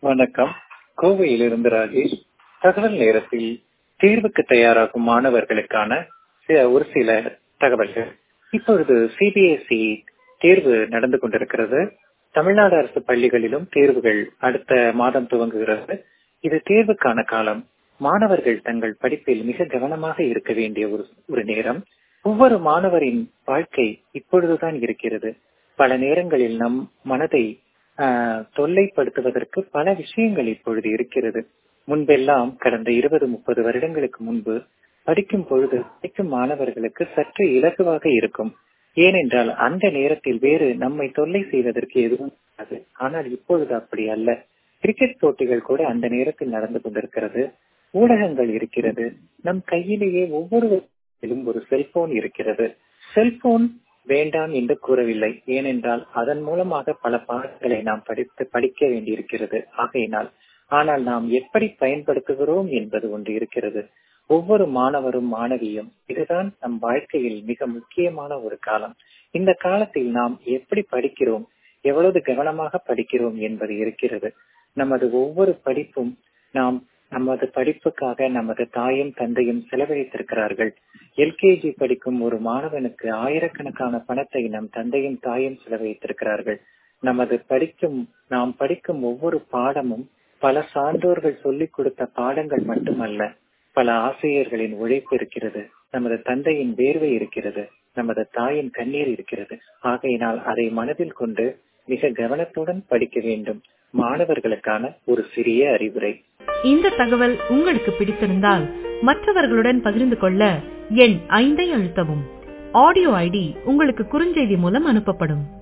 வணக்கம் கோவையிலிருந்து ராஜேஷ் தகவல் நேரத்தில் தேர்வுக்கு தயாராகும் மாணவர்களுக்கான சில ஒரு சில தகவல்கள் இப்பொழுது சிபிஎஸ்இ தேர்வு நடந்து கொண்டிருக்கிறது தமிழ்நாடு அரசு பள்ளிகளிலும் தேர்வுகள் அடுத்த மாதம் துவங்குகிறது இது தேர்வுக்கான காலம் மாணவர்கள் தங்கள் படிப்பில் மிக கவனமாக இருக்க வேண்டிய ஒரு ஒரு நேரம் ஒவ்வொரு மாணவரின் வாழ்க்கை இப்பொழுதுதான் இருக்கிறது பல நேரங்களில் நம் மனதை தொல்லைப்படுத்துவதற்கு பல விஷயங்கள் இப்பொழுது இருக்கிறது முன்பெல்லாம் கடந்த இருபது முப்பது வருடங்களுக்கு முன்பு படிக்கும் பொழுது படிக்கும் மாணவர்களுக்கு சற்று இலகுவாக இருக்கும் ஏனென்றால் அந்த நேரத்தில் வேறு நம்மை தொல்லை செய்வதற்கு எதுவும் ஆனால் இப்பொழுது அப்படி அல்ல கிரிக்கெட் போட்டிகள் கூட அந்த நேரத்தில் நடந்து கொண்டிருக்கிறது ஊடகங்கள் இருக்கிறது நம் கையிலேயே ஒவ்வொருவரும் ஒரு செல்போன் இருக்கிறது செல்போன் வேண்டாம் என்று கூறவில்லை ஏனென்றால் அதன் மூலமாக பல பாடங்களை நாம் படித்து படிக்க வேண்டியிருக்கிறது ஆகையினால் ஆனால் நாம் எப்படி பயன்படுத்துகிறோம் என்பது ஒன்று இருக்கிறது ஒவ்வொரு மாணவரும் மாணவியும் இதுதான் நம் வாழ்க்கையில் மிக முக்கியமான ஒரு காலம் இந்த காலத்தில் நாம் எப்படி படிக்கிறோம் எவ்வளவு கவனமாக படிக்கிறோம் என்பது இருக்கிறது நமது ஒவ்வொரு படிப்பும் நாம் நமது படிப்புக்காக நமது தாயும் தந்தையும் செலவழித்திருக்கிறார்கள் எல்கேஜி படிக்கும் ஒரு மாணவனுக்கு ஆயிரக்கணக்கான பணத்தை நம் தந்தையும் தாயும் செலவழித்திருக்கிறார்கள் நமது படிக்கும் நாம் படிக்கும் ஒவ்வொரு பாடமும் பல சான்றோர்கள் சொல்லிக் கொடுத்த பாடங்கள் மட்டுமல்ல பல ஆசிரியர்களின் உழைப்பு இருக்கிறது நமது தந்தையின் வேர்வை இருக்கிறது நமது தாயின் கண்ணீர் இருக்கிறது ஆகையினால் அதை மனதில் கொண்டு மிக கவனத்துடன் படிக்க வேண்டும் மாணவர்களுக்கான ஒரு சிறிய அறிவுரை இந்த தகவல் உங்களுக்கு பிடித்திருந்தால் மற்றவர்களுடன் பகிர்ந்து கொள்ள எண் ஐந்தை அழுத்தவும் ஆடியோ ஐடி உங்களுக்கு குறுஞ்செய்தி மூலம் அனுப்பப்படும்